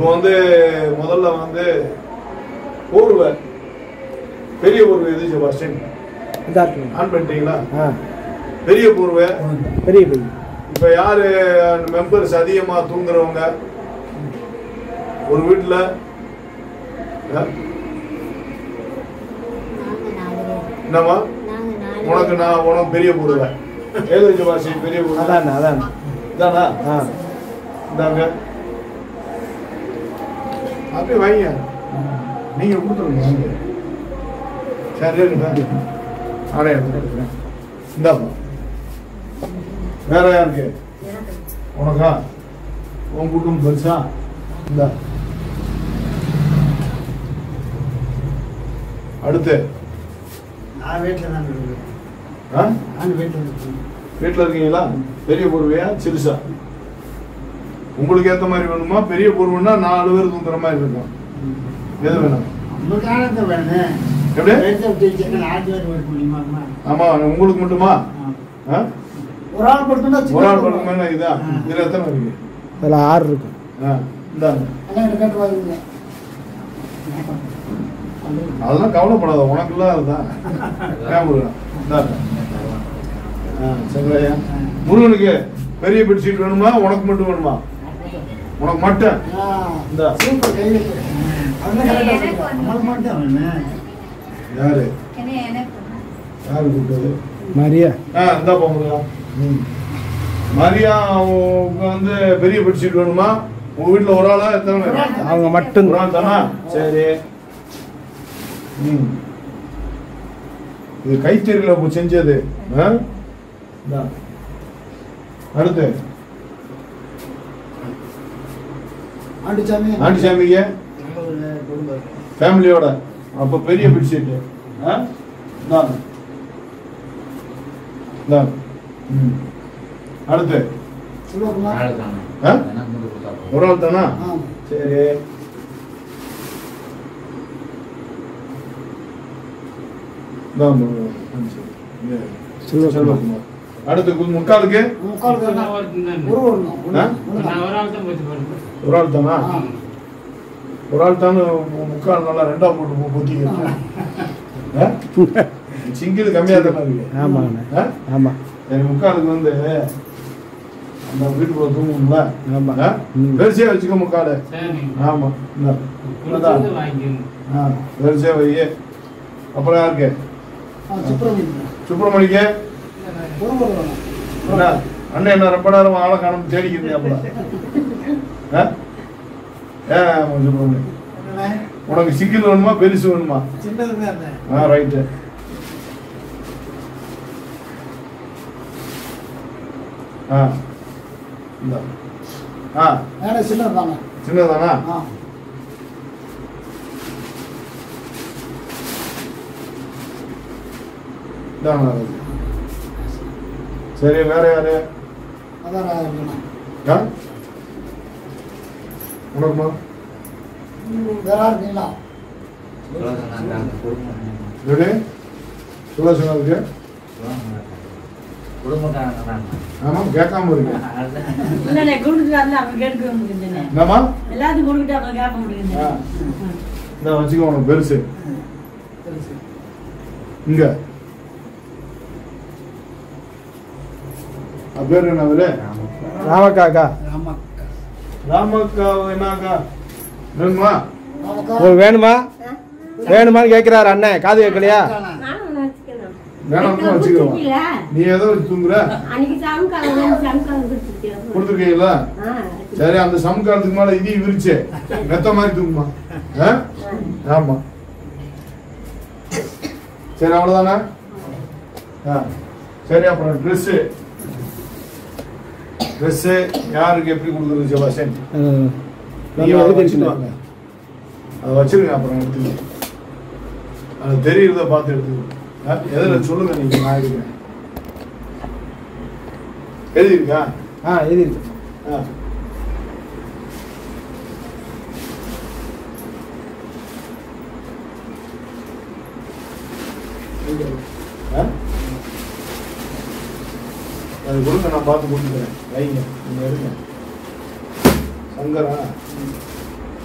இப்போ வந்து முதல்ல வந்து போர்வை பெரிய போர்வை எது செபாஸ்டின் இதா இருக்குங்க ஆன் பண்ணிட்டீங்களா ஆ பெரிய போர்வை பெரிய பெரிய இப்போ யாரு மெம்பர்ஸ் அதிகமா தூங்குறவங்க ஒரு வீட்டில் என்னம்மா உனக்கு நான் உனக்கு பெரிய போர்வை ஏதோ செபாஸ்டி பெரிய போர்வை அதாண்ணே அதாண்ணே இதானா ஆ இந்தாங்க அப்படியே வாங்க நீங்க கொடுத்துருங்க வாங்க சரி இருக்குதா ஆடையா எடுத்துக்கிறேன் இந்தாப்பா வேற யாருக்கு உனக்கா உன் குடும்பம் பெருசா இந்தா அடுத்து நான் வீட்டில் தான் இருக்கேன் ஆ நான் வீட்டில் இருக்கேன் வீட்டில் இருக்கீங்களா பெரிய பொருவையா சிறுசா உங்களுக்கு ஏத்த மாதிரி வேணுமா பெரிய பொருவுன்னா நாலு பேர் தூங்குற மாதிரி இருக்கும் எது வேணும் உங்களுக்கான தான் வேணும் எப்படி? வீட்டில் வச்சுருக்கேன் ஆறு பேர் இருக்க முடியுமா ஆமா உங்களுக்கு மட்டுமா ஆ? ஒரு ஆள் படுத்தா ஒரு ஆள் படுக்குமே இதா இதுல எத்தனை இருக்கு அதில் ஆறு இருக்கும் ஆ, இந்தாங்க எல்லாம் கட்டு வாங்குங்க அதெல்லாம் கவலைப்படாத உனக்குலாம் அதுதான் ஏன் முருகன் இந்தாங்க ஆ, செங்கலையா முருகனுக்கு பெரிய பெட்ஷீட் வேணுமா உனக்கு மட்டும் வேணுமா உனக்கு மட்டும் இந்தா. சூப்பர் கையெழுத்து அதெல்லாம் கரெக்டாக சொல்லுங்க நம்மளுக்கு மட்டும் வேணும் யாரு யாரு கூப்பிட்டது மரியா ஆ இந்தா போங்க ம் மரியா அவங்க வந்து பெரிய பெட்ஷீட் வேணுமா உங்க வீட்டுல ஒரு ஆளா எத்தனை பேர்? அவங்க மட்டும் ஒரு ஆள் தானா சரி ம் இது கைத்தறியில இப்போ செஞ்சது ஆ? இந்தா. அடுத்து ஆண்டிச்சாமி ஆண்டிசாமிக்கு ஒரு குடும்பம் ஃபேமிலியோட அப்ப பெரிய பெட்ஷீட் ஆ இந்தாங்க. இந்தாங்க. ம் அடுத்து சிவகுமார் ஆ? ஒரு ஆள் தானா ஆ சரி இந்தாங்க ஒரு நிமிஷம். இங்க. செல்வகுமார். செல்வகுமார். அடுத்து கு- முக்காலுக்கு முக்கால் பேர் தான். ஒரு வரணும் ஒண்ணு, ஆ? ஒண்ணு தான். ஒரு ஆள் தானா ஆ. ஒரு ஆள் தானே மு- முக்கால் நல்லா ரெண்டா போட்டு போ- பொத்திக்கிறேன் சிங்கிள் கம்மியா தானே இருக்கு ஆமாங்கண்ணே ஆ? ஆமாம் சரி முக்காலுக்கு வந்து அந்த வீட்டுக்குள்ள தூங்கும்ல ஆமா. ஆ? ம். பெருசே வச்சுக்கோ முக்காலு ஆமா இந்தா. இந்தா. ஆ, பெருசே வை அப்புறம் யாருக்கு ஆ, சுப்பிரமணியம் சுப்பிரமணிக்கு ஒரு ஒரு வேணும் என்ன அண்ணன் என்ன ரொம்ப நேரம் ஆளை காணும் தேடிக்கிறீங்க அப்பல ஆ? ஏன் சுப்பிரமணியம் என்னண்ணே? உனக்கு சிங்கிள் வேணுமா பெருசு வேணுமா சின்னது தான் இருந்தேன் ஆ ரைட்டு ஆ இந்தா ஆ வேலை சின்னது தானே சின்னதானா ஆ இந்தாங்க சரி வேற யாரு அதான் நான் இருக்கேன் ஆ உனக்குமா வேற யார் இருக்கீங்களா எப்படி சுலோசனா இருக்கு ஆமா கேட்காம இருக்கு இல்லண்ணே, கொடுத்துட்டாருல, அவங்க கேட்க முடியுதுண்ணே. என்னம்மா எல்லாத்துக்கும் கொடுத்துட்டு அவங்க கேட்க முடியுதுண்ணே. ஆ. இந்த வச்சுக்கோ உனக்கு பெருசு சரி சரி இங்க அது பேர் என்ன அவரு ராமக்காக்கா ஆமா ராமக்கா என்னக்கா வேணுமா நமக்கா உங்களுக்கு வேணுமா வேணுமான்னு கேட்குறாரு அண்ணன் காது கேட்கலையா நானும் ஒண்ணு வச்சுக்கிறேன். வேணாம்னு வச்சுக்கிறோம் கொடுத்துருக்கீங்களா? நீ ஏதோ வச்சு தூங்குற அன்னைக்கு சாமிக்காலம் வந்து சாமிக்காலம் கொடுத்துருக்கீங்க. கொடுத்துருக்கீங்களா ஆ, சரி அந்த சமக்காலத்துக்கு மேல இதையும் விரிச்சு மெத்த மாதிரி தூங்குமா ஆ? ஆமா சரி அவ்வளவுதானே ஆ. சரி அப்புறம் ட்ரெஸ் ட்ரெஸ் யாருக்கு எப்படி கொடுக்குறது செபாசன் ம். நீங்க நம்ம அதை எழுதி வச்சுட்டு இருக்குண்ணே. வாங்க அதை வச்சிருங்க அப்புறம் எடுத்துக்க அது தெரியுறத பார்த்து எடுத்துக்க ஆ? எதுல சொல்லுங்க நீங்க நான் எடுக்கிறேன் எழுதிருக்கா ஆ எழுதி இருக்கு ஆ. ஆ? அது கொடுங்க நான் பார்த்து கொடுத்துக்கிறேன் வைங்க நீங்க எடுங்க சங்கரா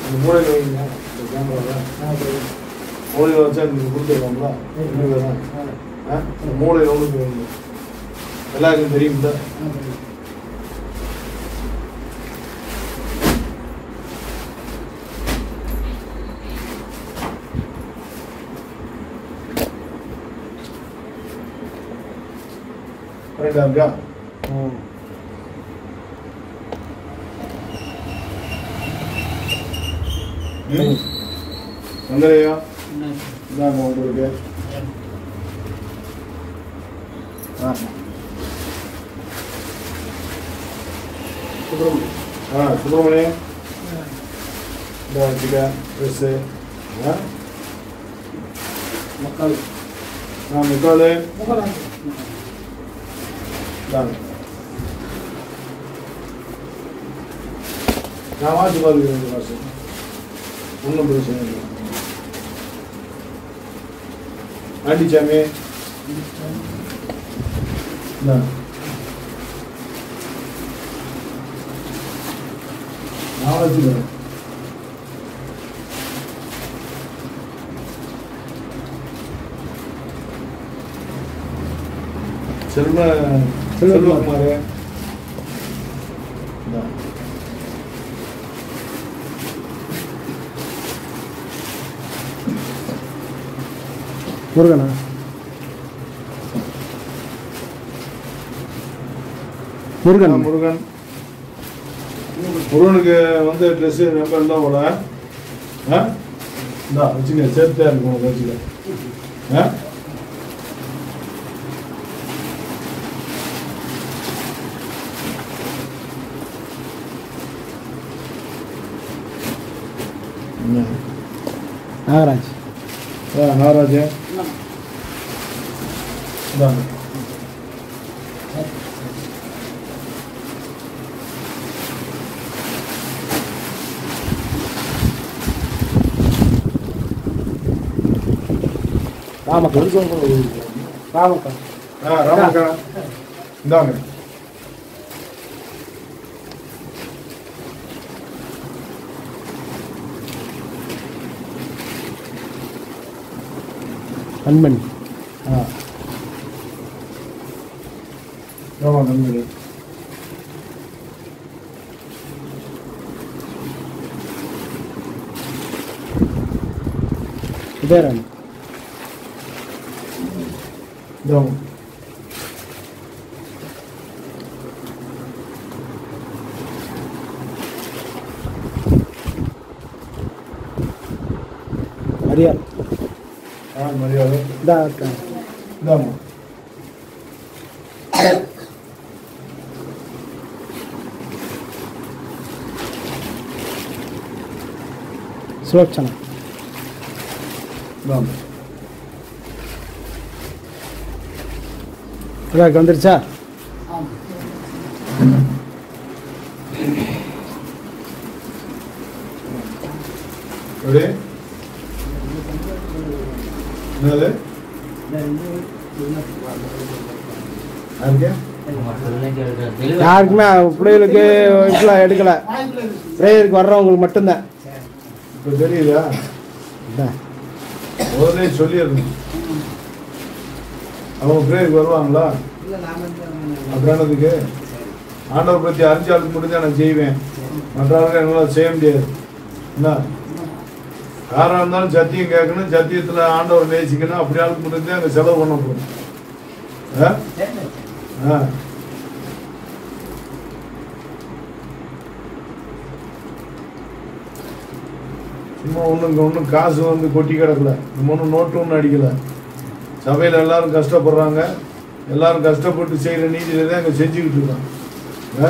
இந்த மூலையில் வைங்க இந்த கேமராவை மூலையில் வச்சா நீங்கள் கொடுத்துருக்கோம்ல இன்னும் தான் ஆ இந்த மூலையில் ஒன்று வைங்க எல்லாருக்கும் தெரியும்ல கரெக்டாக இருக்கா ம் சந்திரையா இந்தாங்க உங்களுக்கு ஆ ஆ சுப்பிரமணியம் இந்த வச்சுக்க ட்ரெஸ்ஸு ஆ மக்கள் ஆ முக்கால் முகலாக இந்தாங்க நான் வாசி பார்த்துக்கிறேன் இந்த மாதம் ஒன்றும் பிரச்சனை இல்லை ஆண்டிச்சாமி இந்தா. நான் வச்சுக்கிறேன் செல்வ செல்வகுமார் இந்தா. முருகனா முருகன் ஆ, முருகன் முருகனுக்கு வந்து ட்ரெஸ்ஸு ரொம்ப இருந்தால் போல ஆ இந்தா வச்சுங்க சேர்த்தே இருக்கும் உனக்கு வச்சுக்க ஆ என்ன? நாகராஜ் ஆ நாகராஜ் இந்தாங்க ராமக்கா ராமக்கா ஆ ராமக்கா இந்தாங்க கண்மணி ஆ ஆமா நன்றி உதயராணி இந்தாங்க மரியாள் ஆ மரியாதை இதா இருக்கா இந்தாம்மா சுலோச்சனா இந்தாம்மா இதாக்கு வந்துருச்சா எப்படி என்னது யாருக்கு யாருக்குமே பிள்ளைகளுக்கு இப்பெல்லாம் எடுக்கல பிரேயருக்கு வர்றவங்களுக்கு மட்டும்தான் இப்போ தெரியுதா இதான். முதல்ல சொல்லிடணும் அவங்க பிரேயருக்கு வருவாங்களா இல்லை நாம அப்புறத்துக்கு ஆண்டவர் பற்றி அறிஞ்சாளுக்கு முடிஞ்சா நான் செய்வேன் மற்றவர்கள் எங்களால் செய்ய முடியாது என்ன யாராக இருந்தாலும் சத்தியம் கேட்கணும் சத்தியத்தில் ஆண்டவர் நேசிக்கணும் அப்படி ஆளுக்கு முடிஞ்சா அங்கே செலவு பண்ண போகணும் ஆ ஆ சும்மா ஒன்றும் இங்கே ஒன்றும் காசு வந்து கொட்டி கிடக்கல நம்ம ஒன்றும் நோட்டு ஒன்றும் அடிக்கலை சபையில் எல்லாரும் கஷ்டப்படுறாங்க எல்லாரும் கஷ்டப்பட்டு செய்கிற நீதியில தான் இங்கே செஞ்சுக்கிட்டு இருக்கோம் ஆ?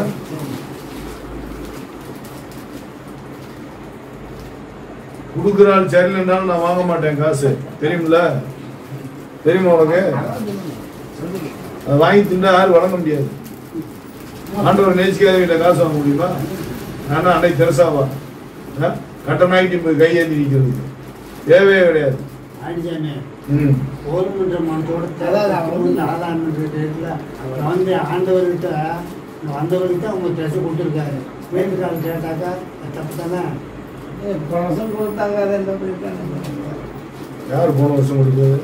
கொடுக்குற ஆள் சரியில்லைன்னாலும் நான் வாங்க மாட்டேன் காசு தெரியுமில்ல தெரியுமா உனக்கு அதை வாங்கி தின்னா யாரும் வழங்க முடியாது ஆண்டவர் நேசிக்காதவங்கிட்ட காசு வாங்க முடியுமா நானும் அன்னைக்கு தெரசாவா ஆ? கட்டணாயிட்டு போய் கையேந்தி நிற்கிறது தேவையே கிடையாது ஆடிச்சாமி ம் கவர்மெண்ட் மனத்தோட தேவை ஆளான்னு வந்து ஆண்டவர்கிட்ட வந்தவர்கிட்ட அவங்க ட்ரெஸ் கொடுத்துருக்காரு வேண்டுகாலம் கேட்டாக்கா அது தப்பு தானே போன வருஷம் கொடுத்தாங்க அதை எல்லாம் போயிட்டாங்க யார் போன வருஷம் கொடுத்தது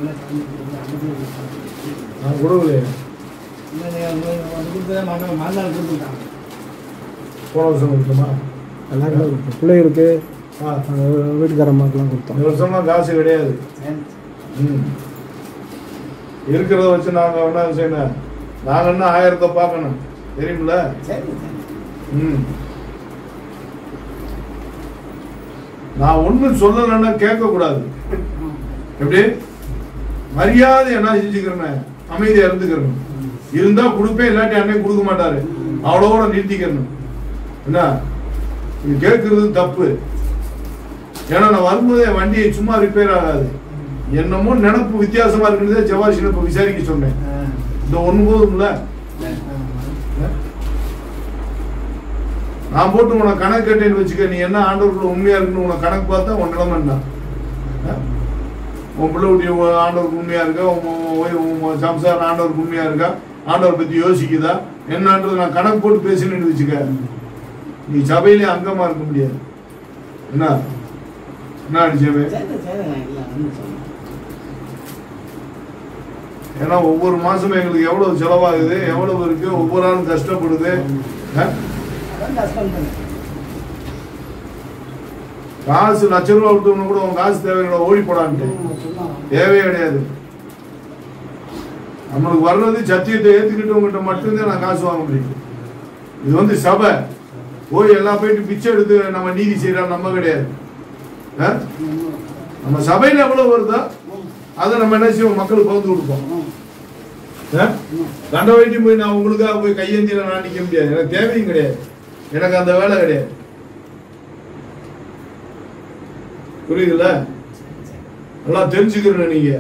நான் கொடுக்கலையே மாநாள் கொடுத்துட்டாங்க போன வருஷம் கொடுத்தோமா எல்லாருக்கும் கொடுத்தோம் பிள்ளைகளுக்கு ஆ அஹ், வீட்டுக்காரம்மாக்கெல்லாம் கொடுத்தோம் இந்த வருஷம்லாம் காசு கிடையாது ம் இருக்கிறத வச்சு நாங்கள் என்ன செய்யணும் நாங்கள் என்ன ஆயிரத்தை பார்க்கணும் தெரியுமில்ல சரி சரி ம் நான் ஒன்றும் சொல்லலைன்னா கேட்கக்கூடாது எப்படி மரியாதை என்ன செஞ்சுக்கிறேன் அமைதியா இருந்துக்கிறேன் இருந்தா கொடுப்பேன் இல்லாட்டி அன்னைக்கு கொடுக்க மாட்டாரு அவ்வளோட நிறுத்திக்கிறணும் என்ன இது கேட்கறது தப்பு ஏன்னா நான் வரும்போது என் வண்டியை சும்மா ரிப்பேர் ஆகாது என்னமோ நினப்பு வித்தியாசமா இருக்குன்றதே ஜவாஷினை இப்போ விசாரிக்க சொன்னேன் இந்த ஒன்று போதும்ல நான் போட்டு உனக்கு கணக்கு கேட்டேன்னு வச்சுக்க நீ என்ன ஆண்டவருக்குள்ள உண்மையா இருக்குன்னு உனக்கு கணக்கு பார்த்தா உன் நிலைமை என்ன ஆ? உன் பிள்ளை குட்டி உன் ஆண்டவருக்கு உண்மையா இருக்கா உன் உன் ஒய்- உன் சம்சாரம் ஆண்டவருக்கு உண்மையா இருக்கா ஆண்டவர் பத்தி யோசிக்குதா என்னன்றது நான் கணக்கு போட்டு பேசினேன்னு வச்சுக்க நீ சபையிலே அங்கமா இருக்க முடியாது என்ன என்ன அடிச்சவே சரி சரி இல்லை ஒன்றும் சொல்லுங்க ஏன்னா ஒவ்வொரு மாசமும் எங்களுக்கு எவ்வளவு செலவாகுது எவ்வளவு இருக்கு ஒவ்வொரு ஆளும் கஷ்டப்படுது ஆ? அதான் கஷ்டம் தானே காசு லட்ச ரூபா விட்டவனு கூட உன் காசு தேவையான ஓடி போடான்ட்டு தேவையே கிடையாது நம்மளுக்கு வர்றது சத்தியத்தை ஏத்துக்கிட்டவங்ககிட்ட மட்டும்தான் நான் காசு வாங்க முடியும் இது வந்து சபை போய் எல்லாம் போயிட்டு பிச்சை எடுத்து நம்ம நீதி செய்யறோம் நம்ம கிடையாது ஆ? நம்ம சபையில எவ்வளவு வருதோ அதை நம்ம என்ன செய்வோம் மக்களுக்கு பகிர்ந்து கொடுப்போம் ஆ? கண்ட வைட்டி போய் நான் உங்களுக்காக போய் கையேந்தியில நான் நிக்க முடியாது எனக்கு தேவையும் கிடையாது எனக்கு அந்த வேலை கிடையாது புரியுதுல்ல நல்லா தெரிஞ்சுக்கிறேன் நீங்க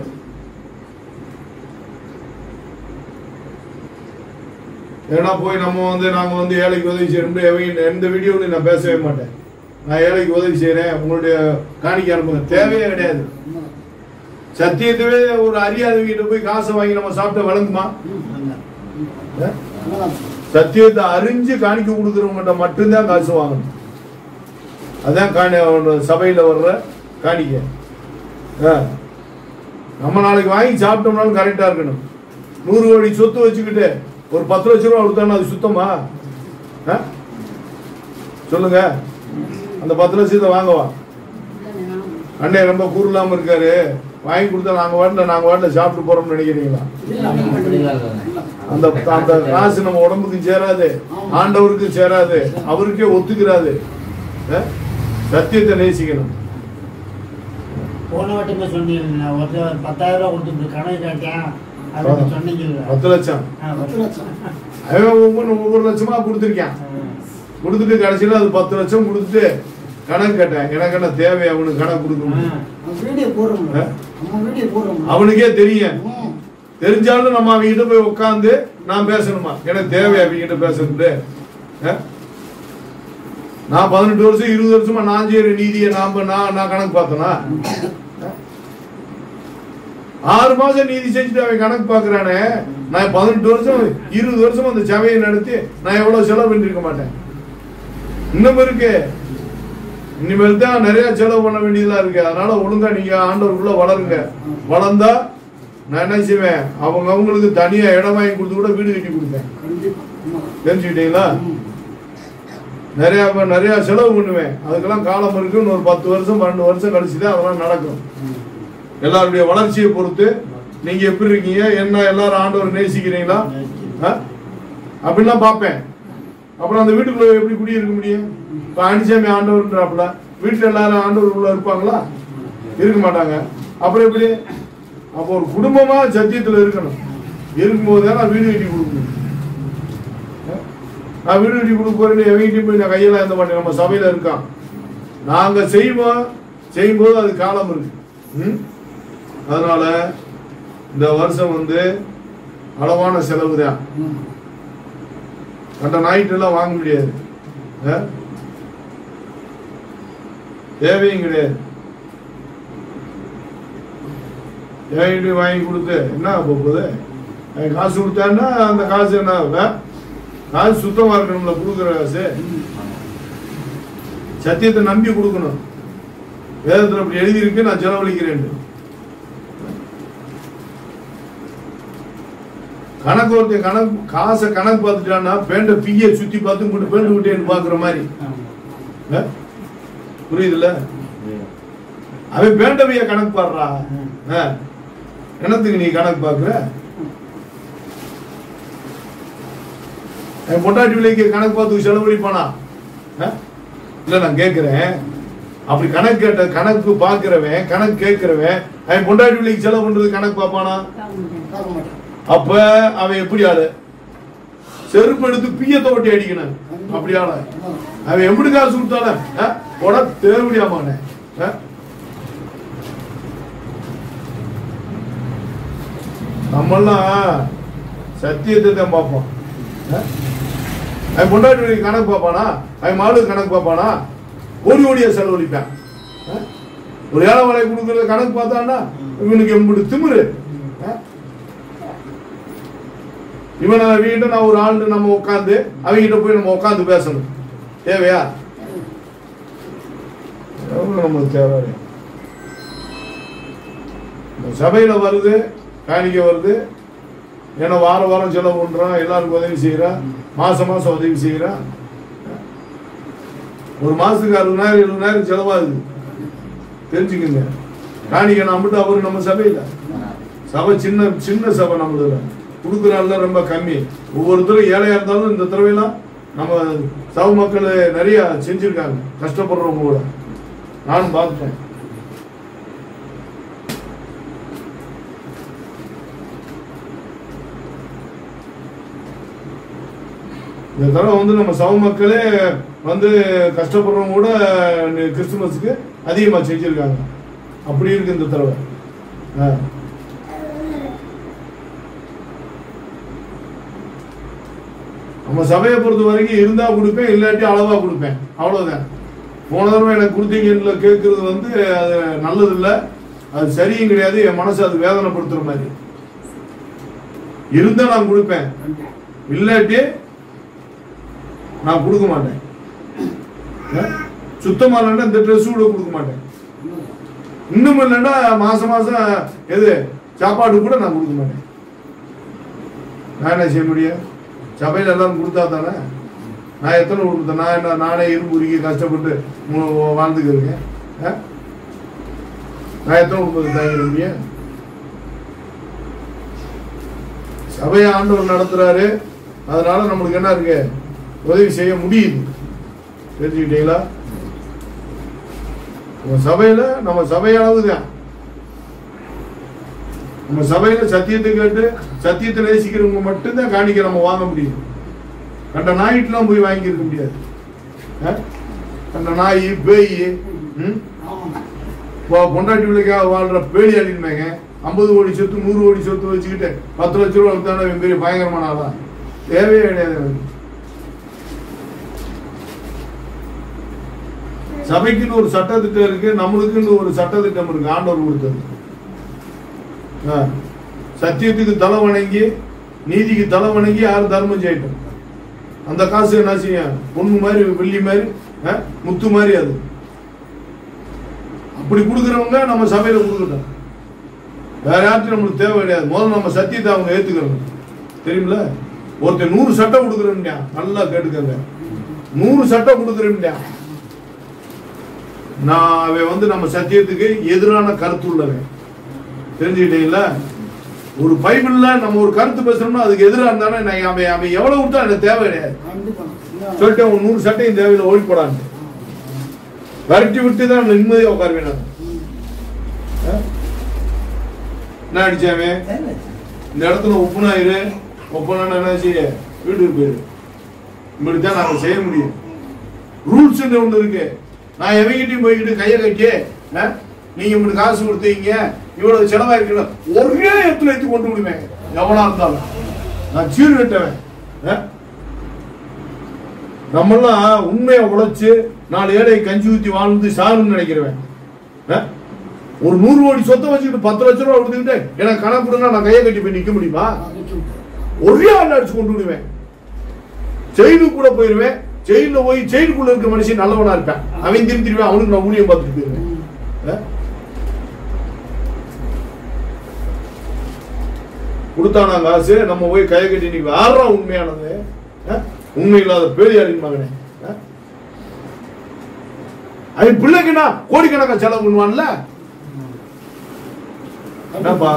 ஏன்னா போய் நம்ம வந்து நாங்க வந்து ஏழைக்கு உதவி செய்யணும் எவங்க எந்த வீடியோவிலும் நான் பேசவே மாட்டேன் நான் ஏழைக்கு உதவி செய்றேன் உங்களுடைய காணிக்க அனுப்புங்க தேவையே கிடையாது சத்தியத்தவே ஒரு அறியாதவங்கிட்ட போய் காசை வாங்கி நம்ம சாப்பிட்ட வழங்குமா ஆ? சத்தியத்தை அறிஞ்சு காணிக்க கொடுக்குறவங்ககிட்ட மட்டும்தான் காசு வாங்கணும் அதான் காணி சபையில் வர்ற காணிக்க ஆ. நம்ம நாளைக்கு வாங்கி சாப்பிட்டோம்னாலும் கரெக்டாக இருக்கணும் நூறு கோடி சொத்து வச்சுக்கிட்டு ஒரு பத்து லட்ச ரூபா கொடுத்தாலும் அது சுத்தமா ஆ? சொல்லுங்க அந்த பத்து லட்சத்தை வாங்கவா அண்ணே ரொம்ப கூறலாம இருக்காரு வாங்கி கொடுத்தா நாங்க வாட்டில் நாங்க வாட்டில் சாப்பிட்டு போறோம்னு நினைக்கிறீங்களா அந்த அந்த காசு நம்ம உடம்புக்கு சேராது ஆண்டவருக்கு சேராது அவருக்கே ஒத்துக்கிறாது ஆ? சத்தியத்தை நேசிக்கணும் போன வாட்டிமே சொன்னீங்க ஒருத்தர் பத்தாயிரம் ரூபா கொடுத்துட்டு கணக்கு கேட்டேன் அது சொன்னீங்கல்ல பத்து லட்சம் ஆ, பத்து லட்சம் அவன் ஒவ்வொரு ஒவ்வொரு லட்சமா கொடுத்துருக்கான் கொடுத்துட்டு கடைசியில அது பத்து லட்சம் கொடுத்துட்டு கணக்கு கேட்டேன் எனக்கு என்ன தேவை அவனுக்கு கணக்கு கொடுக்கணும் வீடியோ போடுறோம் ஆ? நம்ம வீடியோ போடுறோம் அவனுக்கே தெரியும் தெரிஞ்சாலும் நம்ம அவங்க கிட்ட போய் உட்காந்து நான் பேசணுமா எனக்கு தேவை அவங்க கிட்ட பேசணுட்டு ஆ? நான் பதினெட்டு வருஷம் இருபது வருஷமா நான் செய்யற நீதியை நாம நான் நான் கணக்கு பார்த்தனா ஆறு மாசம் நீதி செஞ்சுட்டு அவன் கணக்கு பாக்குறானே நான் பதினெட்டு வருஷம் இருபது வருஷம் அந்த சபையை நடத்தி நான் எவ்வளவு செலவு பண்ணிருக்க மாட்டேன் இன்னும் இருக்கு இனிமேல் தான் நிறைய செலவு பண்ண வேண்டியதா இருக்கு அதனால ஒழுங்கா நீங்க ஆண்டவருக்குள்ள வளருங்க வளர்ந்தா நான் என்ன செய்வேன் அவங்க அவங்களுக்கு தனியா இடம் வாங்கி கொடுத்து கூட வீடு கட்டி கொடுப்பேன் தெரிஞ்சுக்கிட்டீங்களா நிறைய இப்ப நிறைய செலவு பண்ணுவேன் அதுக்கெல்லாம் காலம் இருக்கு இன்னொரு பத்து வருஷம் பன்னெண்டு வருஷம் கழிச்சு தான் அதெல்லாம் நடக்கும் எல்லாருடைய வளர்ச்சியை பொறுத்து நீங்க எப்படி இருக்கீங்க என்ன எல்லாரும் ஆண்டவர் நேசிக்கிறீங்களா ஆ? அப்படிலாம் பார்ப்பேன் அப்புறம் அந்த வீட்டுக்குள்ள எப்படி குடியிருக்க முடியும் இப்ப அனிசாமி ஆண்டவர்ன்றாப்புல வீட்டுல எல்லாரும் ஆண்டவருக்குள்ள இருப்பாங்களா இருக்க மாட்டாங்க அப்புறம் எப்படி அப்போ ஒரு குடும்பமா சத்தியத்துல இருக்கணும் இருக்கும்போது தான் நான் வீடு கட்டி கொடுக்கணும் நான் வீடு கட்டி கொடுக்க போறேன்னு எவங்கிட்டையும் போய் நான் கையெல்லாம் எந்த மாட்டேன் நம்ம சபையில இருக்கான் நாங்க செய்வோம் செய்யும்போது அது காலம் இருக்கு ம்? அதனால இந்த வருஷம் வந்து அளவான செலவு தான் கண்ட நாயிட்டெல்லாம் வாங்க முடியாது ஆ? தேவையும் கிடையாது என்கிட்ட வாங்கி கொடுத்து என்ன ஆக போகுது அவன் காசு கொடுத்தான்னா அந்த காசு என்ன ஆகும்? காசு சுத்தமா இருக்கணும்ல கொடுக்குற காசு சத்தியத்தை நம்பி கொடுக்கணும் வேதத்துல அப்படி எழுதியிருக்கு நான் செலவழிக்கிறேன் கணக்கு ஒருத்தன் கணக்கு காசை கணக்கு பார்த்துட்டான்னா பேண்ட பிய சுத்தி பார்த்து இங்கிட்டு பேண்டு விட்டேன்னு பாக்குற மாதிரி ஆ? புரியுதுல்ல அவன் பேண்டவைய கணக்கு பாடுறா ஆ. என்னத்துக்கு நீ கணக்கு பாக்குற என் பொண்டாட்டி விலைக்கு கணக்கு பார்த்து செலவழிப்பானா ஆ? இல்ல நான் கேக்குறேன் அப்படி கணக்கு கேட்ட கணக்கு பாக்குறவன் கணக்கு கேட்கிறவன் அவன் பொண்டாட்டி விலைக்கு செலவு பண்றது கணக்கு பார்ப்பானா பார்க்க மாட்டேன் அப்ப அவன் எப்படி ஆளு செருப்பு எடுத்து பிய தோட்டி அடிக்கணும் அப்படி ஆளு அவன் எப்படி காசு கொடுத்தாலும் ஆ, உட தேவையாமானே நம்மெல்லாம் சத்தியத்தை தான் பார்ப்போம் ஆ? அவன் பொண்டாட்டி வீட்டுக்கு கணக்கு பார்ப்பானா அவன் மாடு கணக்கு பார்ப்பானா ஓடி ஓடிய செலவழிப்பான் ஆ? ஒரு ஏழை வலை கொடுக்கறத கணக்கு பார்த்தான்னா இவனுக்கு எம்புடு திமிரு ஆ? இவனை வீட்டை நான் ஒரு ஆள் நம்ம உட்காந்து அவங்ககிட்ட போய் நம்ம உட்காந்து பேசணும் தேவையா எவ்வளவு நமக்கு தேவை இந்த சபையில வருது காணிக்க வருது ஏன்னா வார வாரம் செலவு பண்றான் எல்லாருக்கும் உதவி செய்யறான் மாசம் மாசம் உதவி செய்யறான் ஒரு மாசத்துக்கு அறுபதாயிரம் எழுபதாயிரம் செலவாகுது தெரிஞ்சுக்கங்க காணிக்க நான் மட்டும் அவரு நம்ம சபையில சபை சின்ன சின்ன சபை நம்மளதுல கொடுக்குற ஆள்லாம் ரொம்ப கம்மி ஒவ்வொருத்தரும் ஏழையா இருந்தாலும் இந்த தடவைலாம் நம்ம சபை மக்கள் நிறைய செஞ்சிருக்காங்க கஷ்டப்படுறவங்க கூட நானும் பார்த்துட்டேன் இந்த தடவை வந்து நம்ம சபை மக்களே வந்து கஷ்டப்படுறவங்க கூட கிறிஸ்துமஸுக்கு அதிகமாக செஞ்சிருக்காங்க அப்படி இருக்கு இந்த தடவை ஆ. நம்ம சபையை பொறுத்த வரைக்கும் இருந்தா கொடுப்பேன் இல்லாட்டி அளவா கொடுப்பேன் அவ்வளவுதான் போன தடவை எனக்கு கொடுத்தீங்கன்னு கேட்கறது வந்து அது நல்லது இல்ல அது சரியும் கிடையாது என் மனசு அது வேதனைப்படுத்துற மாதிரி இருந்தா நான் கொடுப்பேன் இல்லாட்டி நான் கொடுக்க மாட்டேன் ஏ? சுத்தமா இல்லைன்னா இந்த ட்ரெஸ் கூட கொடுக்க மாட்டேன் இன்னும் இல்லைன்னா மாசம் மாசம் எது சாப்பாடு கூட நான் கொடுக்க மாட்டேன் நான் என்ன செய்ய முடியும் சபையில எல்லாரும் கொடுத்தா தானே நான் எத்தனை கொடுத்தேன் நான் என்ன நானே இரும்பு உருகி கஷ்டப்பட்டு மு- வாழ்ந்துக்கு இருக்கேன் ஆ? நான் எத்தனை கொடுப்பது தாங்கிட முடியும் சபையை ஆண்டவர் நடத்துறாரு அதனால நம்மளுக்கு என்ன இருக்கு உதவி செய்ய முடியுது தெரிஞ்சுக்கிட்டீங்களா நம்ம சபையில நம்ம சபையளவு தான் நம்ம சபையில சத்தியத்தை கேட்டு சத்தியத்தை நேசிக்கிறவங்க மட்டும்தான் காணிக்க நம்ம வாங்க முடியும் கண்ட நாயிட்டுலாம் போய் வாங்கியிருக்க முடியாது ஆ? கண்ட நாய் பேய் ம்? ஆமாங்க பொ- பொண்டாட்டி பிள்ளைக்காக வாழ்ற பேடி அடிமைங்க ஐம்பது கோடி சொத்து நூறு கோடி சொத்து வச்சுக்கிட்டு பத்து லட்ச ரூபா கொடுத்தானே இவன் பெரிய பயங்கரமான ஆளா தேவையே கிடையாது எனக்கு. சபைக்குன்னு ஒரு சட்டத்திட்டம் இருக்கு நம்மளுக்குன்னு ஒரு சட்டத்திட்டம் இருக்கு ஆண்டவர் கொடுத்தது ஆ. சத்தியத்துக்கு தலை வணங்கி நீதிக்கு தலை வணங்கி யாரும் தர்மம் செய்யட்டும் அந்த காசு என்ன செய்யும் பொண்ணு மாதிரி வெள்ளி மாதிரி ஆ, முத்து மாதிரி அது அப்படி கொடுக்குறவங்க நம்ம சபையில கொடுக்கட்டும் வேற யார்ட்டும் நம்மளுக்கு தேவை கிடையாது முதல்ல நம்ம சத்தியத்தை அவங்க ஏத்துக்கணும் தெரியுமில ஒருத்தன் நூறு சட்டை கொடுக்குறேன்டா நல்லா கேட்டுக்கங்க நூறு சட்டை கொடுக்குறேன்டா நான் அவன் வந்து நம்ம சத்தியத்துக்கு எதிரான கருத்து உள்ளவன் தெரிஞ்சுக்கிட்டீங்களா ஒரு பைபிள்ல நம்ம ஒரு கருத்து பேசுறோம்னா அதுக்கு எதிராக இருந்தானே நான் அவன் அவன் எவ்வளவு கொடுத்தா எனக்கு தேவை கிடையாது கண்டிப்பா சொல்லிட்டு அவன் நூறு சட்டையும் தேவையில்லை ஓடி போடான்னு விரட்டி விட்டு தான் நிம்மதியா உட்காருவேன் நான் ஆ? என்ன அடிச்சாமே இந்த இடத்துல ஒப்புனாயிரு ஒப்புனா என்ன செய்ய வீட்டுக்கு போயிரு இப்படித்தான் நாங்க செய்ய முடியும் ரூல்ஸ் ஒண்ணு இருக்கு நான் எவங்கிட்டையும் போய்கிட்டு கையை கட்டி ஆ, நீங்க இப்படி காசு கொடுத்தீங்க இவ்வளவு செலவாயிருக்கல ஒரே இடத்துல எடுத்து கொண்டு விடுவேன் எவனா இருந்தாலும் நான் சீர் கட்டவன் ஆ? நம்மெல்லாம் உண்மையை உழைச்சு நாலு ஏழை கஞ்சி ஊத்தி வாழ்ந்து சாகணும்னு நினைக்கிறவன் ஆ? ஒரு நூறு கோடி சொத்தை வச்சுக்கிட்டு பத்து லட்ச ரூபா கொடுத்துக்கிட்டு எனக்கு கணக்கு கொடுங்க நான் கையை கட்டி போய் நிக்க முடியுமா ஒரே ஆள் அடிச்சு கொண்டு விடுவேன் ஜெயிலுக்கு கூட போயிருவேன் ஜெயில போய் ஜெயிலுக்குள்ள இருக்க மனுஷன் நல்லவனா இருப்பேன் அவன் திரும்பி திரும்பி அவனுக்கு நான் ஊழியம் பார்த்துட்டு போயிருவேன் ஆ? கொடுத்தானா காசு நம்ம போய் கையை கட்டி நீ யாரா உண்மையானது ஆ? உண்மை இல்லாத பேரியாரின் மகனே ஆ? அவன் பிள்ளைக்குன்னா கோடிக்கணக்கா செலவு பண்ணுவான்ல என்னப்பா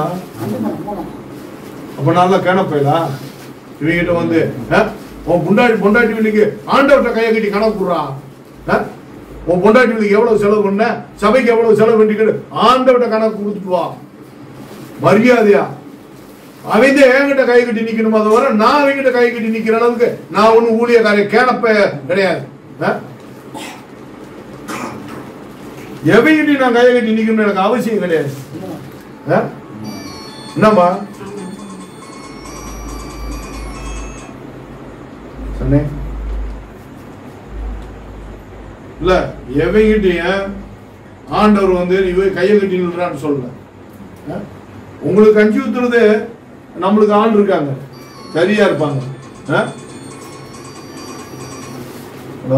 அப்ப நான் தான் கேனப்பையலா இவங்கிட்ட வந்து ஆ? உன் பொண்டாட்டி பொண்டாட்டி வீட்டுக்கு ஆண்டவர்கிட்ட கையை கட்டி கணக்கு கொடுறா ஆ? உன் பொண்டாட்டி வீட்டுக்கு எவ்வளவு செலவு பண்ண சபைக்கு எவ்வளவு செலவு பண்ணிக்கிட்டு ஆண்டவர்கிட்ட கணக்கு கொடுத்துட்டு வா மரியாதையா அவன் தான் என்கிட்ட கை கட்டி நிக்கணுமா தவிர நான் அவங்கிட்ட கை கட்டி நிக்கிற அளவுக்கு நான் ஒன்னும் ஊழியக்காரன் கேனப்ப கிடையாது ஆ? எவங்கிட்ட நான் கையை கட்டி நிக்கணும்னு எனக்கு அவசியம் கிடையாது ஆ? என்னம்மா சொன்னே இல்ல எவங்கிட்டயும் ஆண்டவர் வந்து நீ போய் கையை கட்டி நில்றான்னு சொல்லல ஆ? உங்களுக்கு கஞ்சி ஊத்துறது நம்மளுக்கு ஆள் இருக்காங்க சரியா இருப்பாங்க ஆ? ஹலோ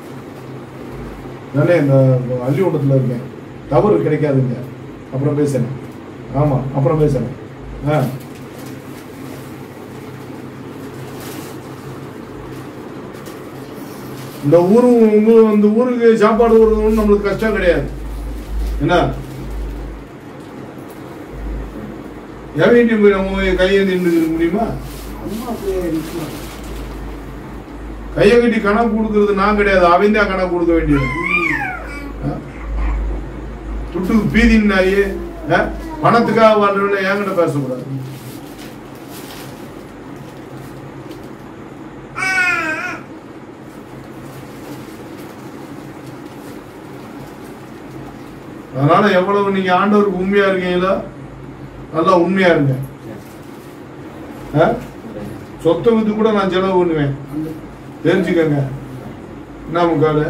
நானே இந்த அள்ளியோட்டத்தில் இருக்கேன் டவர் கிடைக்காதுங்க அப்புறம் பேசுறேன் ஆமா அப்புறம் பேசுறேன் ஆ இந்த ஊரு உங்க இந்த ஊருக்கு சாப்பாடு போடுறது நம்மளுக்கு கஷ்டம் கிடையாது என்ன எவன்கிட்ட போய் நம்ம போய் கையை நின்று இருக்க முடியுமா கையை கட்டி கணக்கு கொடுக்கறது நான் கிடையாது அவன் தான் கணக்கு கொடுக்க வேண்டியது ஆ? துட்டுக்கு பீதின்னாயி ஆ? பணத்துக்காக வாழ்றவன என்கிட்ட பேசக்கூடாது அதனால எவ்வளவு நீங்க ஆண்டவருக்கு உண்மையா இருக்கீங்களோ நல்லா உண்மையா இருங்க ஆ? சொத்தை வித்து கூட நான் செலவு பண்ணுவேன் தெரிஞ்சுக்கங்க என்ன முக்காலு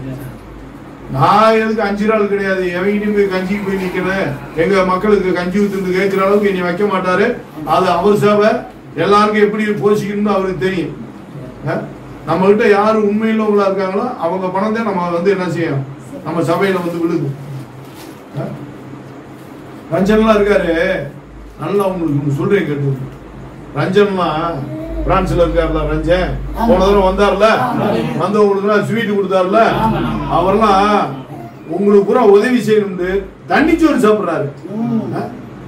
நான் எதுக்கு அஞ்சு நாள் கிடையாது எவங்கிட்டையும் போய் கஞ்சிக்கு போய் நிக்கணும் எங்க மக்களுக்கு கஞ்சி ஊத்துறது கேட்கிற அளவுக்கு என்னை வைக்க மாட்டாரு அது அவர் சேவை எல்லாருக்கும் எப்படி போஷிக்கணும்னு அவருக்கு தெரியும் நம்ம கிட்ட யாரு உண்மையிலவங்களா இருக்காங்களோ அவங்க பணம் தான் நம்ம வந்து என்ன செய்யும் நம்ம சபையில வந்து விழுகும் ஆ? ரஞ்சன்லாம் இருக்காரு நல்லா உங்களுக்கு ஒண்ணு சொல்றேன் கேட்டு ரஞ்சன்லாம் பிரான்ஸ்ல இருக்காருல ரஞ்சன் போன தடவை வந்தார்ல வந்தவங்களுக்கு ஸ்வீட் கொடுத்தாருல அவர்லாம் உங்களுக்கு பூரா உதவி செய்யணும்னு தண்ணிச்சோறு சாப்பிடுறாரு ஆ?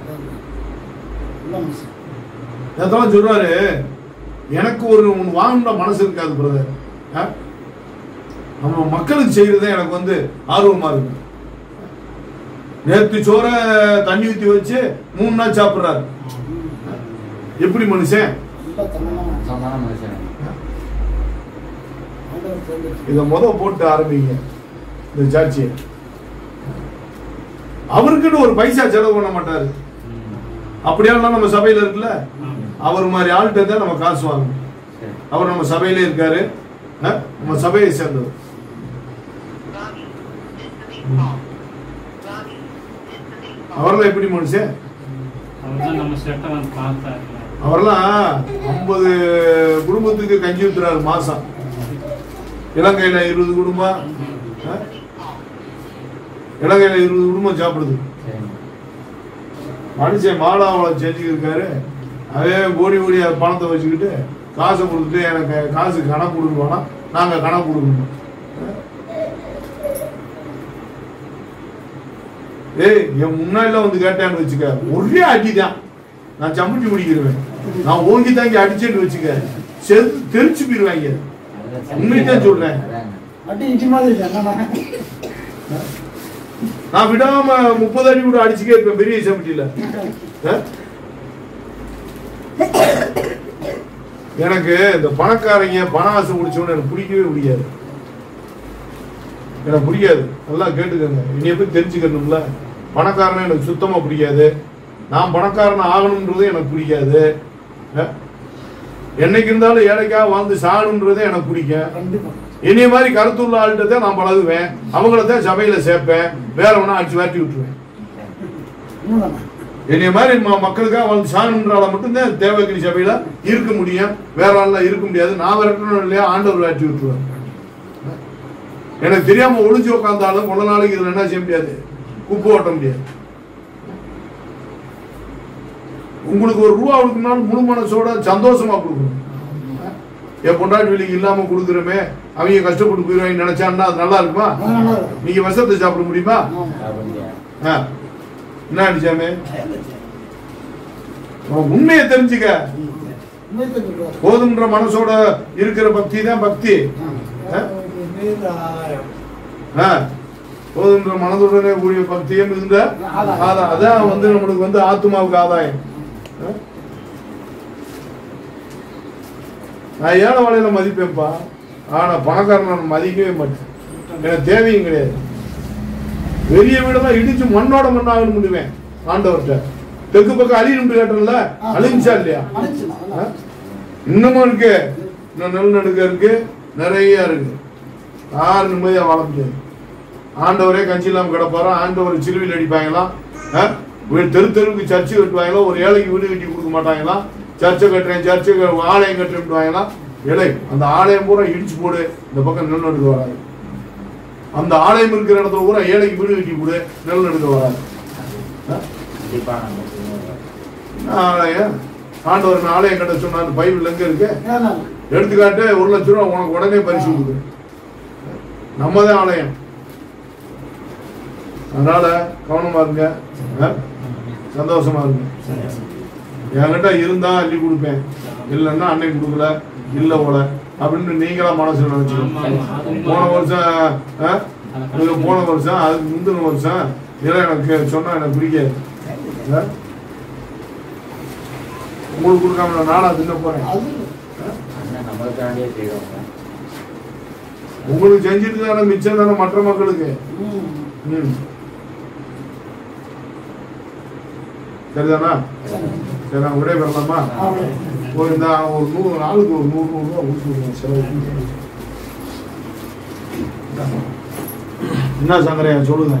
அதெல்லாம் சொல்றாரு எனக்கு ஒரு ஒன்று வாங்கணும்னா மனசு இருக்காது பிரதர் நம்ம மக்களுக்கு செய்யறது எனக்கு வந்து ஆர்வமா இருக்கு நேத்து சோற தண்ணி ஊத்தி வச்சு மூணு நாள் சாப்பிடுறாரு எப்படி மனுஷன் சொன்னான மனுஷன் இத முத போட்டு ஆரம்பிங்க இந்த சாட்சியை அவருக்குன்னு ஒரு பைசா செலவு பண்ண மாட்டாரு அப்படியாலாம் நம்ம சபையில இருக்குல்ல அவர் மாதிரி ஆள்கிட்ட தான் நம்ம காசு வாங்கணும் சரி அவர் நம்ம சபையிலே இருக்காரு ஆ? நம்ம சபையை சேர்ந்தவர் அவரெல்லாம் எப்படி மனுஷன் அவர்தான் நம்ம செட்டை வந்து பார்த்தாருல அவரெல்லாம் ஐம்பது குடும்பத்துக்கு கஞ்சி ஊத்துறாரு மாசம் இலங்கையில இருபது குடும்பம் ஆ? இலங்கையில இருபது குடும்பம் சாப்பிடுது சரி மனுஷன் மாலாவளம் செஞ்சுக்கிருக்காரு அதே கோடி கோடி பணத்தை வச்சுக்கிட்டு காசை கொடுத்துட்டு எனக்கு காசு கணக்கு கொடுக்கணும்னா நாங்க கணக்கு கொடுக்கணும் ஏய் என் முன்னாடிலாம் வந்து கேட்டான்னு வச்சுக்க ஒரே அடிதான் நான் சம்மட்டி முடிக்கிருவேன் நான் ஓங்கி தாங்கி அடிச்சேன்னு வச்சுக்க செது தெரிச்சு போயிருவாங்க உண்மைதான் சொல்றேன். அடி இடி மாதிரி இருக்கு, என்னடா? நான் விடாம முப்பது அடி கூட அடிச்சுக்கே இருப்பேன் பெரிய சமட்டியில ஆ? எனக்கு இந்த பணக்காரங்க பண ஆசை முடிச்சவன எனக்கு பிடிக்கவே பிடிக்காது எனக்கு பிடிக்காது நல்லா கேட்டுக்கோங்க இனிய போய் தெரிஞ்சுக்கணும்ல பணக்காரனை எனக்கு சுத்தமா பிடிக்காது நான் பணக்காரன் ஆகணும்ன்றது எனக்கு பிடிக்காது ஆ? என்னைக்கு இருந்தாலும் ஏழைக்காக வாழ்ந்து சாகணுன்றதே எனக்கு பிடிக்கும் கண்டிப்பா என்னைய மாதிரி கருத்துள்ள ஆள்கிட்ட தான் நான் பழகுவேன் அவங்கள தான் சபையில சேர்ப்பேன் வேற ஒன்றா அடிச்சு வாட்டி விட்டுருவேன் உண்மைதானே? என்னைய மாதிரி ம- மக்களுக்காக வந்து சாகணுன்றால மட்டும்தான் தேவகிரி சபையில இருக்க முடியும் வேற ஆள்லாம் இருக்க முடியாது நான் விரட்டணும் இல்லையா ஆண்டவர் வாட்டி விட்டுருவேன் எனக்கு தெரியாம ஒளிஞ்சு உட்காந்தாலும் கொஞ்ச நாளைக்கு இதுல என்ன செய்ய முடியாது குப்பை ஓட்ட முடியாது உங்களுக்கு ஒரு ரூபா கொடுக்கணும்னாலும் முழு மனசோட சந்தோஷமா கொடுக்கணும் என் பொண்டாட்டி வெளிக்கு இல்லாம கொடுக்குறோமே அவங்க கஷ்டப்பட்டு போயிருவாங்க நினைச்சான்னா அது நல்லா இருக்குமா அது நல்லா இருக்கும். நீங்க விஷத்தை சாப்பிட முடியுமா ஆமா. ஆ. என்ன அடிச்சாமே உன் உண்மையை தெரிஞ்சுக்க உண்மையை தெரிஞ்சுக்கோ. போதும்ன்ற மனசோட இருக்கிற பக்தி தான் பக்தி ஆ? ஆ. போதும்ன்ற மனதுடனே கூடிய பக்தியும் இருந்த ஆதாயம் அதான் வந்து நம்மளுக்கு வந்து ஆத்மாவுக்கு ஆதாயம் ஆ? நான் ஏழை வாழையில மதிப்பேன்ப்பா ஆனா பணக்காரன் நான் மதிக்கவே மாட்டேன் எனக்கு தேவையும் கிடையாது பெரிய வீடெல்லாம் இடிச்சு மண்ணோட மண்ணாகணும் முடிவேன் ஆண்டவர்கிட்ட தெற்கு பக்கம் அழியும் கேட்டல அழிஞ்சா இல்லையா அழிஞ்சுமா, ஆ? அதெல்லாம். இன்னமும் இருக்கு இன்னும் நெல் நடுக்க இருக்கு நிறைய இருக்கு யாரும் நிம்மதியா வாழ முடியாது ஆண்டவரே கஞ்சி இல்லாம கிடப்பாரா ஆண்டவர் சிலுவையில் அடிப்பாங்களாம் ஆ? வீடு தெரு தெருவுக்கு சர்ச்சு கட்டுவாங்களா ஒரு ஏழைக்கு வீடு கட்டி கொடுக்க மாட்டாங்களாம் சர்ச்சை கட்டுறேன் சர்ச்சை க- ஆலயம் கட்டுறேன்வாங்களாம் ஏழை அந்த ஆலயம் பூரா இடிச்சு போடு இந்த பக்கம் நெல் நடுக்க வராது அந்த ஆலயம் இருக்கிற இடத்துல பூரா ஏழைக்கு வீடு கட்டி கொடு நெல் நடுக்க வராது ஆ? ஆலயம் ஆண்டவர் நான் ஆலயம் கட்ட சொன்ன அந்த பைபிள் எங்க இருக்கு ஏன்னா, எடுத்துக்காட்டு ஒரு லட்ச ரூபா உனக்கு உடனே பரிசு கொடுக்குறேன் நம்ம தான் ஆலயம் அதனால கவனமா இருங்க ஆ? சந்தோஷமா இருங்க என்கிட்ட இருந்தா அள்ளி கொடுப்பேன் இல்லைன்னா அன்னைக்கு கொடுக்கல இல்ல போல அப்படின்னு நீங்களா மனசுல நினைச்சுக்கணும் போன வருஷம் ஆ? இது போன வருஷம் அதுக்கு முந்தின வருஷம் இதெல்லாம் எனக்கு சொன்னா எனக்கு பிடிக்காது ஆ? உங்களுக்கு கொடுக்காம நான் நானா தின்ன போறேன் அது நம்மளுக்காண்டியே செய்வாங்க உங்களுக்கு செஞ்சுட்டு தானே மிச்சம் தானே மற்ற மக்களுக்கு ம். ம். சரிதானா சரி நான் விடை பெறலாமா அவ்வளவு. ஒரு இந்த ஒரு நூறு நாளுக்கு ஒரு நூறு நூறு ரூபா கொடுத்து விடுங்க செலவு என்ன சங்கரையா சொல்லுங்க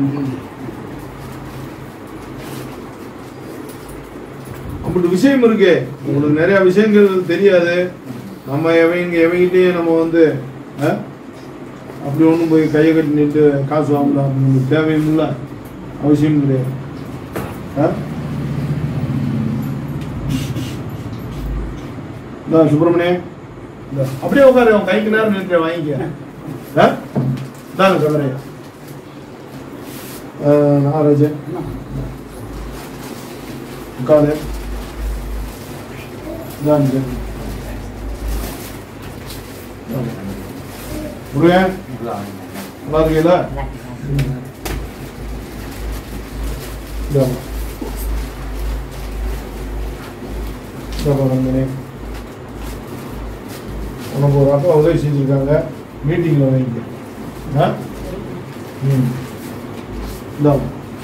அப்படி விஷயம் இருக்கு உங்களுக்கு நிறைய விஷயங்கள் தெரியாது நம்ம எவங்க எவங்கிட்டயும் நம்ம வந்து ஆ? அப்படி ஒண்ணும் போய் கையை கட்டி நின்று காசு வாங்கலாம் உங்களுக்கு தேவையும் இல்லை அவசியம் கிடையாது ஆ? இந்தா சுப்பிரமணிய இந்தா, அப்படியே உட்காரு அவன் கைக்கு நேரம் நின்று வாங்கிக்க ஆ? இந்தாங்க சங்கரையா நாகராஜன் உட்காரு இந்தாங்க முருகன் நல்லா இருக்கீங்களா இந்தாங்க. இதோ பாருங்க. உனக்கு ஒரு அக்கா உதவி செஞ்சுருக்காங்க மீட்டிங்கில் வைங்க ஆ ம் இந்தாங்க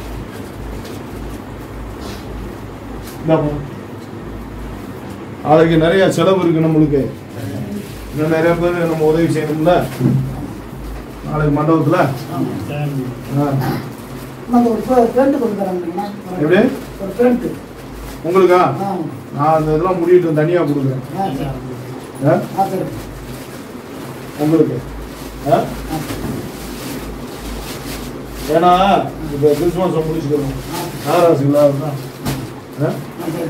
இந்தாங்க நாளைக்கு நிறைய செலவு இருக்கு நம்மளுக்கு இன்னும் நிறைய பேர் நம்ம உதவி செய்யணும்ல நாளைக்கு மண்டபத்தில் ஆ நம்ம ஒரு பே- பேண்ட் கொடுக்குறாங்கண்ணா. எப்படி? ஒரு பேண்ட். உங்களுக்கா ஆ. நான் அந்த இதெல்லாம் முடிவிட்டு தனியாக கொடுக்குறேன் ஆ, சரி. ஆ ஆ, சரி. உங்களுக்கு ஆ? ஏன்னா இப்போ கிறிஸ்துமஸ் முடிச்சுக்கிறோம் நாகராசி விழாவுனா ஆ? ஆ, சரி.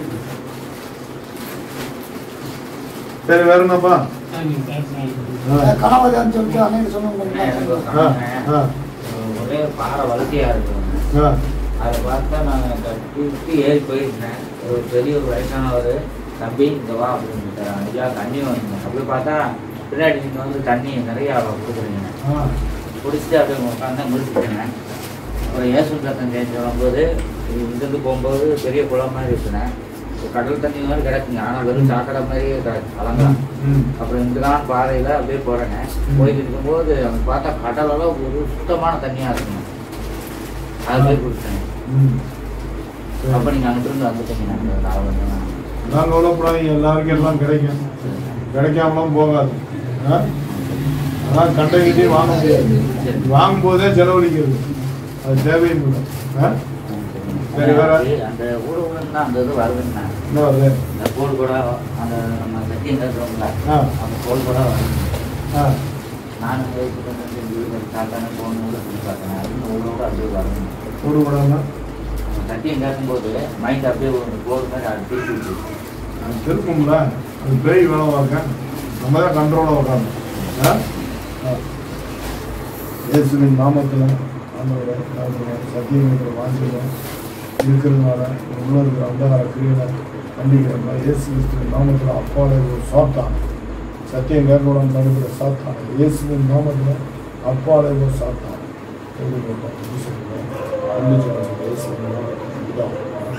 சரி வேற என்னப்பா ஆ. கணவதான்னு சொல்லிட்டு அன்னைக்கு சொன்னாங்க எனக்கு ஒரு ஆ, கணவன் ஆ, ஒரே பாறை வளர்த்தியா இருக்கும் ஆ. அதை பார்த்தா நான் கட்டி ஏறி போயிருந்தேன் ஒரு பெரிய ஒரு வயசானவர் தம்பி இங்க வா அப்படின்னு ஐயா தண்ணி வந்து அப்படி பார்த்தா பின்னாடி நீங்க வந்து தண்ணி நிறையா கொடுக்குறீங்க ஆ. குடிச்சிட்டு அப்படியே உட்காந்து முடிச்சுட்டேன் அப்புறம் ஏசு சத்தம் தேஞ்சு வரும்போது இங்கிருந்து போகும்போது பெரிய குளம் மாதிரி இருக்குனேன் கடல் தண்ணி மாதிரி கிடக்குங்க ஆனால் வெறும் சாக்கடை மாதிரி கிடக்கு கலங்கலாம் ம். அப்புறம் இங்கதான் பாறையில அப்படியே போறேங்க போயிட்டு இருக்கும்போது அங்க பார்த்தா கடலெல்லாம் ஒரு சுத்தமான தண்ணியா இருக்குங்க அது போய் குடிச்சேன் ம். அப்ப நீங்க அங்கிட்டு இருந்து வந்துட்டீங்க நாங்க நான் வந்து நான் கவலைப்படாதீங்க எல்லாருக்கும் எல்லாம் கிடைக்கும் கிடைக்காமலாம் போகாது ஆ? அதான் கண்டைகிட்டே வாங்க முடியாது வாங்கும் போதே செலவழிக்கிறது அது தேவையும் இல்லை ஆ? சரி, வேற? அந்த ஊடுகுலன்னா அந்த இது வருதுங்கண்ணா என்ன வருது இந்த கோல் கூட அந்த நம்ம சத்தியம் கட்டுறோம்ல ஆ. அந்த கோல் கூட வருது ஆ நானும் வயசுக்கு வந்து இந்த வீடு தாத்தானே போகணும்னு சொல்லி பார்த்தேன் அதுன்னு உங்களோட அப்படியே வரணும் ஒரு கூடாதுன்னா சத்தியம் கேட்கும்போது மைண்ட் அப்படியே ஒரு போர் மாதிரி அது திருப்பி விட்டு அது திருப்பம்ல அது பேய் வேலை பார்க்க நம்ம தான் கண்ட்ரோலாக உட்காந்து இயேசுவின் நாமத்தில் ஆண்டவரை ஆண்டவரை சத்தியங்கிற வாஞ்சியில் இருக்கிறதுனால உள்ள இருக்கிற அந்தகார கிரியை கண்டிக்கிறோம்னா இயேசு கிறிஸ்துவின் நாமத்தில் அப்பாலே ஒரு சாத்தான் சத்தியம் கேட்கணும் நடக்கிற சாத்தான் இயேசுவின் நாமத்தில் அப்பாலே ஒரு சாத்தான் சொல்லுங்க இயேசுவின் நாமத்தில் இதான்.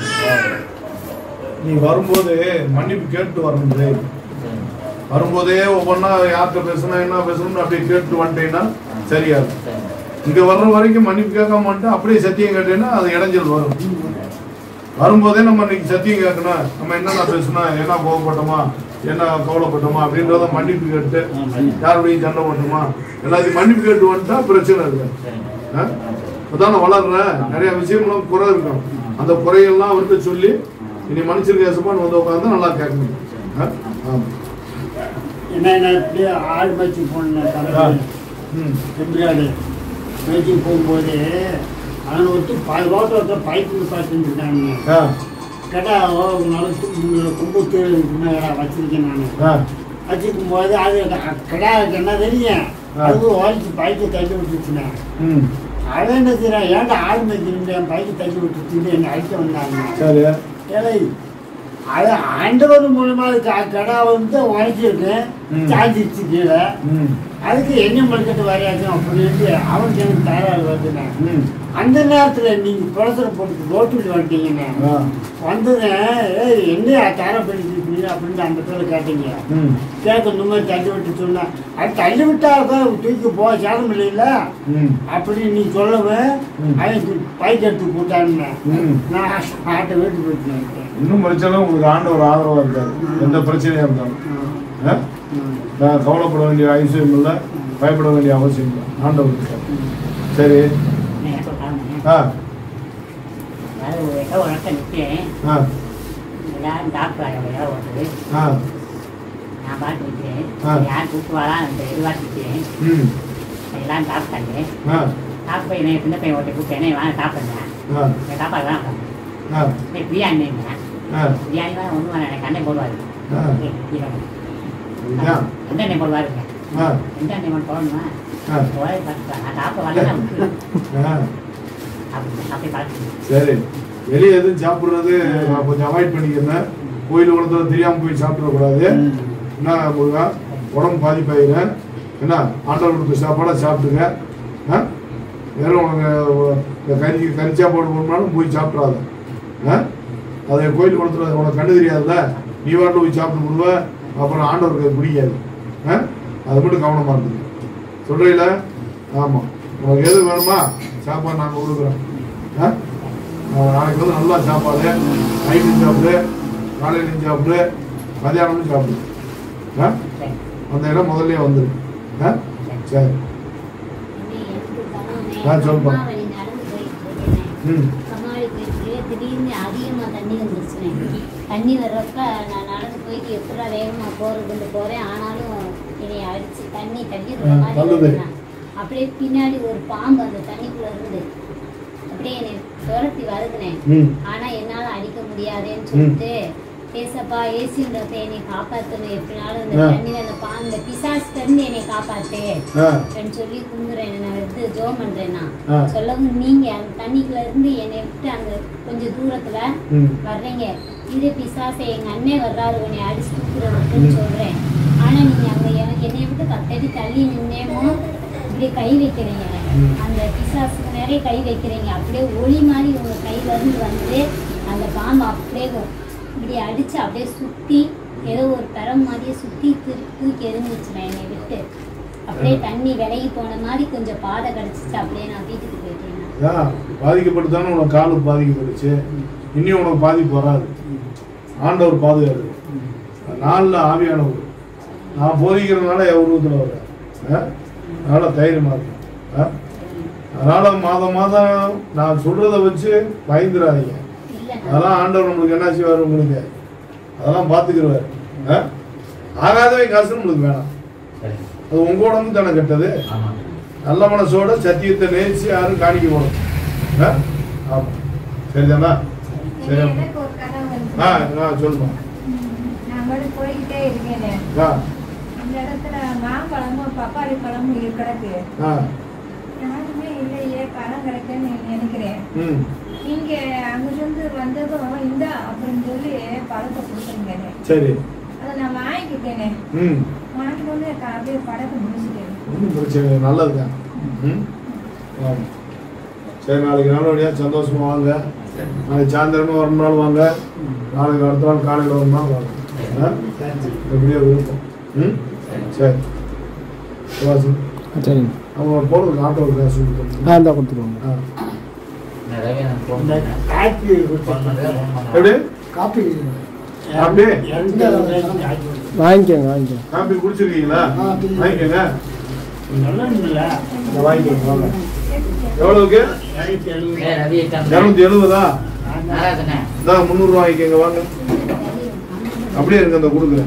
நீ வரும்போது மன்னிப்பு கேட்டு வரணும் டேய். வரும்போதே ஒவ்வொன்றா யார்கிட்ட பேசணும் என்ன பேசணும்னு அப்படியே கேட்டு வந்துட்டேன்னா சரியா இருக்கும் சரி இங்க வர்ற வரைக்கும் மன்னிப்பு கேட்காம வந்துட்டு அப்படியே சத்தியம் கேட்டேன்னா அது இடைஞ்சல் வரும் வரும்போதே நம்ம இன்னைக்கு சத்தியம் கேட்கணும் நம்ம என்னென்ன பேசணும் என்ன கோவப்பட்டோமா என்ன கவலைப்பட்டோமா அப்படின்றத மன்னிப்பு கேட்டு யாருடையும் சண்டை போட்டோமா எல்லாத்தையும் மன்னிப்பு கேட்டு வந்துட்டா பிரச்சனை இல்லை சரிங்க ஆ? அதான் நான் வளர்றேன் நிறைய விஷயங்களும் குறை இருக்கும் அந்த குறையெல்லாம் அவர்கிட்ட சொல்லி இனி மனுஷருக்கு ஏசப்பான்னு வந்து உட்காந்து நல்லா கேட்கணும் ஆ? ஆமா. என்ன என்ன இப்படியே ஆள் மேய்ச்சி போனேன் ஆ. தலைவர் ம். செம்பிராடு மேய்ச்சி போகும்போது அவன் ஒருத்தர் ப ரோட்டில் ஒருத்தர் பைப்பு பார்த்துட்டு இருக்காங்க ஆ. கடா நாளைக்கு கும்பத்து வச்சிருக்கேன் நான் ஆ. வச்சிருக்கும் போது அது கடாவுக்கு என்ன தெரியும் ஆ. அது உழைச்சி பைக்கை தள்ளி விட்டுச்சுனேன் ம். அவன் என்ன செய்யறான் ஏன்டா ஆள் மேய்ச்சிருந்தேன் என் பைக்கை தள்ளி விட்டுச்சுன்னு என்னை அழைக்க வந்தாங்க சரி ஏழை அது ஆண்டவர் மூலமா அது க- கடா வந்து உழைச்சிருக்கு ம். சாஞ்சிருச்சு கீழே ம். அதுக்கு என்ன மறுக்கட்டு வரையாச்சும் அப்படின்ட்டு அவனுக்கு எனக்கு தயாராக வருதுண்ணே ம். அந்த நேரத்தில் நீங்கள் புலசரை போட்டு ரோட்டில் வந்துட்டீங்கண்ணே ஆ. வந்ததுன் ஏய் என்ன தயாராக பண்ணிட்டு அப்படின்ட்டு அந்த பேரை கேட்டீங்க ம். கேட்க இந்த மாதிரி தள்ளி விட்டு சொன்னேன் அது தள்ளி விட்டாக்க தூக்கி போக சேதம் இல்லைல்ல ம். அப்படி நீ சொல்லவே ம். அவன் பைக் எடுத்து போட்டான்னு ம். நான் ஆட்டை வீட்டு போயிட்டேன் இன்னும் பிரச்சனை உங்களுக்கு ஆண்டவர் ஆதரவா இருக்காரு எந்த பிரச்சனையா இருந்தாலும் ஆ? நான் கவலைப்பட வேண்டிய அவசியம் இல்லை பயப்பட வேண்டிய அவசியம் இல்லை ஆண்டவர் இருக்காரு சரி ஆ அதாவது ஏதோ உனக்கு நிற்கிறேன் ஆ எல்லாரும் டாக்டர் வேலை ஓட்டுது ஆ நான் பாட்டு நிற்கிறேன் ஆ. யார் கூப்பிட்டு அந்த எதிர்பார்த்துக்கிறேன் ம் எல்லாம் டாக்டர் ஆ டாக்டர் பையன் சின்ன பையன் ஓட்டி கூப்பிட்டேன் வாங்க சாப்பிடுங்க ஆ என் சாப்பாடு தான் ஆ பிரியாணி ஆ பிரியாணி தான் ஒன்றும் வேணாம் எனக்கு அண்ணன் போடுவார் ஆ இதுதான் எந்த எண்ணெய் போடுவாருங்க ஆ எந்த எண்ணெய் மட்டும் போடணுமா ஆ போய் பார்த்துக்கலாம் நான் சாப்பிட வரல ஆ அப்படி அப்படி பார்த்து சரி வெளியே எதுவும் சாப்பிட்றது நான் கொஞ்சம் அவாய்ட் பண்ணிக்கிறேன் கோயில் குளத்துல தெரியாம போய் சாப்பிடக்கூடாது என்ன முருகா உடம்பு பாதிப்பாயிரும் என்ன ஆண்டவர் கொடுத்த சாப்பாடை சாப்பிட்டுங்க ஆ வெறும் உனக்கு இந்த கறி கறி சாப்பாடு போடணும்னாலும் போய் சாப்பிட்றாத ஆ அது கோயில் குளத்துல உனக்கு கண்ணு தெரியாதுல்ல நீ வாட்டில் போய் சாப்பிட்டு விடுவ அப்புறம் ஆண்டவருக்கு அது பிடிக்காது ஆ அது மட்டும் கவனமாக இருக்குது சொல்கிறீங்கள ஆமாம் உனக்கு எது வேணுமா சாப்பாடு நாங்கள் கொடுக்குறோம் ஆ ஆ, நாளைக்கு வந்து நல்லா சாப்பாடு நைட்டும் சாப்பிடு காலையிலையும் சாப்பிடு மதியானமும் சாப்பிடு ஆ சரி அந்த இடம் முதல்லயே வந்துரு ஆ சரி ஆ, சொல்லுப்பா. ம் கம்மாடி போயிட்டு திடீர்னு அதிகமாக தண்ணி வந்துருச்சுனே தண்ணி வர்றப்ப நான் நடந்து போயிட்டு எப்படா வேகமாக போகிறதுன்னு போகிறேன் ஆனாலும் என்னை அடிச்சு தண்ணி தண்ணி ஆ, விடுற மாதிரி நல்லது. இருந்தேன். அப்படியே பின்னாடி ஒரு பாம்பு அந்த தண்ணிக்குள்ள இருந்து அப்படியே என்னை துரத்தி வருதுனேன் ம் ஆனா என்னால அடிக்க முடியாதேன்னு சொல்லிட்டு ஏசப்பா ஏசின்றத என்னை காப்பாத்தணும் எப்படினாலும் இந்த ஆ. தண்ணியில அந்த பா இந்த பிசாசுல இருந்து என்னை காப்பாத்து ஆ அப்படின்னு சொல்லி குங்குறேன் நான் எடுத்து ஜோம் பண்றேன் நான் ஆ. சொல்லவும் நீங்க அந்த தண்ணிக்குள்ள இருந்து என்னை விட்டு அங்க கொஞ்சம் தூரத்துல ம் வர்றீங்க இது பிசாசை எங்க அண்ணன் வர்றாரு உன்னை அடிச்சு தூக்குறதுன்னு சொல்றேன் ஆனா நீங்க அங்க எ- என்னை விட்டு கத்தடி தள்ளி நின்னேமோ இப்படி கை வைக்கிறீங்க அந்த பிசாசுக்கு நிறைய கை வைக்கிறீங்க அப்படியே ஒளி மாதிரி உங்க கையில இருந்து வந்து அந்த பாம்பு அப்படியே இப்படி அடிச்சு அப்படியே சுத்தி ஏதோ ஒரு தரம் மாதிரியே சுத்தி திரு- தூக்கி எரிஞ்சிச்சுனேன் என்னை விட்டு அப்படியே தண்ணி விலகி போன மாதிரி கொஞ்சம் பாதை கிடைச்சிச்சு அப்படியே நான் வீட்டுக்கு போயிட்டேன் அதான் பாதிக்கப்பட்டு தானே உனக்கு காலு பாதிக்கப்பட்டுச்சு இன்னும் உனக்கு பாதிப்பு வராது ஆண்டவர் பாதுகாப்பு நாளில் ஆவியானவர் நான் போதிக்கிறதுனால என் உருவத்தில் வர அதனால தைரியமா இருக்கும் ஆ? அதனால மாதம் மாதம் நான் சொல்றத வச்சு பயந்துடாதீங்க இல்லை அதெல்லாம் ஆண்டவர் நம்மளுக்கு என்ன செய்வார் உங்களுக்கு அதெல்லாம் பார்த்துக்கிடுவார் ஆகாதவை காசு நம்மளுக்கு வேணாம் சரி அது உங்க உடம்பு தானே கெட்டது ஆமாம் நல்ல மனசோட சத்தியத்தை நேசிச்சு யாரும் காணிக்க போகணும் ஆ? ஆமா சரிதானா சரி எனக்கு ஒரு கனவு வந்து ஆ ஆ சொல்லுமா நான் கூட போய்கிட்டே இருக்கேனே ஆ அந்த இடத்துல மாம்பழமும் பப்பாளி பழமும் இரு- கிடக்கு ஆ யாருமே இல்லையே பழம் கிடக்குன்னு நினைக்கிறேன் ம் நீங்க அங்கிருந்து வந்ததும் இந்தா அப்படின்னு சொல்லி பழத்தை கொடுத்துருங்க சரி அதை நான் வாங்கிக்கிட்டேனே ம் வாங்கிட்டு வந்து க- அப்படியே படத்தை முடிச்சுட்டேன் ஒன்றும் பிரச்சனை இல்லை நல்லதுதான் ம் ஆமாம் சரி நாளைக்கு நல்லபடியாக சந்தோஷமா வாங்க நாளைக்கு சாயந்தரமா ஒரு நாள் வாங்க நாளைக்கு அடுத்த நாள் காலையில் ஒரு நாள் வாங்க ஆ? எப்படியோ விருப்பம் ம் சரி சுபாஷ் சரிங்க அவங்க போகிறதுக்கு ஆட்டோ காசு கொடுத்துருங்க ஆ இந்தா கொடுத்துருவாங்க ஆ நிறைய நான் ஃபோன் இந்த பண்ணேன் காப்பி ஃபோன் பண்ணுறேன் ஃபோன் எப்படி பண்ணேன் காப்பி காப்பி? எந்த காப்பி வாங்கிக்கோங்க வாங்கிக்கோங்க காப்பி குடிச்சிருக்கீங்களா ஆ, குடி. வாங்கிக்கோங்க நல்லா இருந்ததுல இந்த வாங்கிக்கோங்க வாங்க எவ்வளவுக்கு இரநூத்தி எழுபது ஏ ரவி இருக்காங்க இரநூத்தி எழுபதா நாராஜனே இந்தா முந்நூறுரூவா வாங்கிக்கோங்க வாங்க அப்படியே இருங்க அந்த கொடுக்குறேன்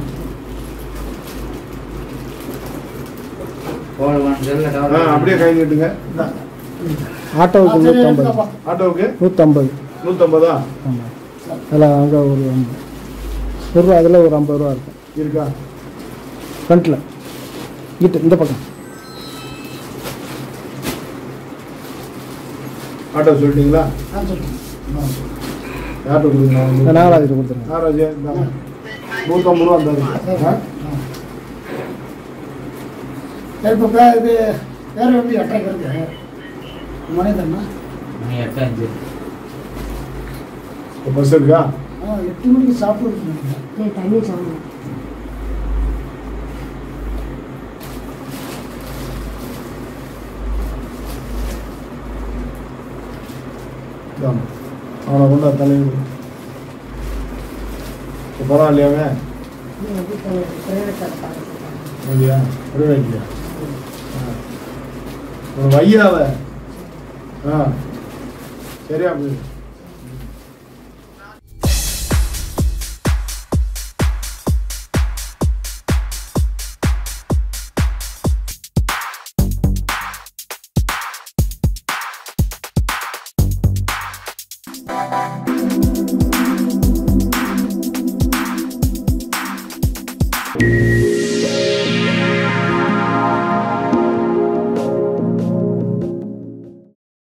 போன ஒன் செல்ல ஆ அப்படியே கை நீட்டுங்க இந்தா. ஆட்டோவுக்கு நூற்றம்பது ஆட்டோவுக்கு நூற்றம்பது நூற்றம்பதா ஆமாம் அதில் அங்கே ஒரு ஐம்பது ஒரு ரூபா அதில் ஒரு ஐம்பது ரூபா இருக்கும் இருக்கா ஃப்ரண்ட்டில் இட்டு இந்த பக்கம் ஆட்டோ சொல்லிட்டீங்களா ஆட்டோ கொடுங்க இந்த நாகராஜிட்ட கொடுத்துருங்க நாராஜ் இந்தாங்க. நூற்றம்பது ரூபா அந்த இப்போ இது வேற வந்து எட்டரைக்கு இருக்கு மணிதானா மணி எட்டு அஞ்சு பஸ் இருக்கா ஆ எட்டு மணிக்கு சாப்பிட்டு தண்ணி சாப்பிடணும் இந்தாங்க. அவனை கொண்டா தலைவர் இப்போ பரவாயில்லையாவே இல்லையா பிரைவேட்லையா உன் வையாவ ஆ சரியா போயிடு ஆ